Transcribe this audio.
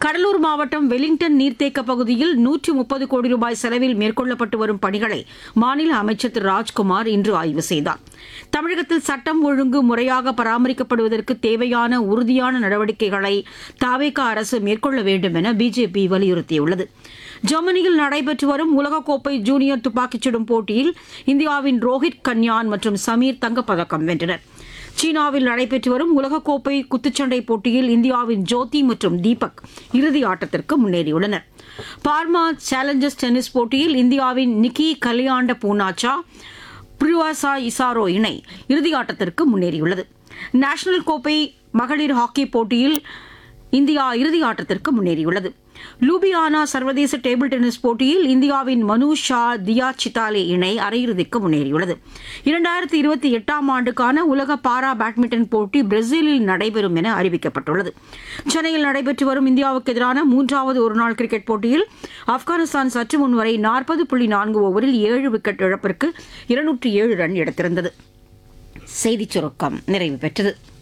கடலூர் மாவட்டம் வெலிங்டன் நீர்த்தேக்க பகுதியில் நூற்றி முப்பது கோடி ரூபாய் செலவில் மேற்கொள்ளப்பட்டு வரும் பணிகளை மாநில அமைச்சர் திரு ராஜ்குமார் இன்று ஆய்வு செய்தார் தமிழகத்தில் சட்டம் ஒழுங்கு முறையாக பராமரிக்கப்படுவதற்கு தேவையான உறுதியான நடவடிக்கைகளை தாவேக அரசு மேற்கொள்ள வேண்டும் என பிஜேபி வலியுறுத்தியுள்ளது ஜெர்மனியில் நடைபெற்று வரும் உலகக்கோப்பை ஜூனியர் துப்பாக்கிச் சுடும் போட்டியில் இந்தியாவின் ரோஹித் கன்யான் மற்றும் சமீர் தங்கப்பதக்கம் வென்றனர் சீனாவில் நடைபெற்று வரும் உலகக்கோப்பை குத்துச்சண்டை போட்டியில் இந்தியாவின் ஜோதி மற்றும் தீபக் இறுதி ஆட்டத்திற்கு முன்னேறியுள்ளனர் பார்மா சேலஞ்சர்ஸ் டென்னிஸ் போட்டியில் இந்தியாவின் நிக்கி கலியாண்ட பூனாச்சா பிரிவாசா இசாரோ இணை இறுதி ஆட்டத்திற்கு முன்னேறியுள்ளது நேஷனல் கோப்பை மகளிர் ஹாக்கி போட்டியில் இந்தியா இறுதி ஆட்டத்திற்கு முன்னேறியுள்ளது லூபியானா சர்வதேச டேபிள் டென்னிஸ் போட்டியில் இந்தியாவின் மனு ஷா தியா சித்தாலே இணை அரையிறுதிக்கு முன்னேறியுள்ளது இரண்டாயிரத்தி இருபத்தி எட்டாம் ஆண்டுக்கான உலக பாரா பேட்மிண்டன் போட்டி பிரேசிலில் நடைபெறும் என அறிவிக்கப்பட்டுள்ளது சென்னையில் நடைபெற்று வரும் இந்தியாவுக்கு எதிரான மூன்றாவது ஒருநாள் கிரிக்கெட் போட்டியில் ஆப்கானிஸ்தான் சற்று முன் வரை நாற்பது புள்ளி நான்கு ஓவரில் ஏழு விக்கெட் இழப்பிற்கு இருநூற்றி ஏழு ரன் எடுத்திருந்தது செய்திச் சுருக்கம் நிறைவு பெற்றது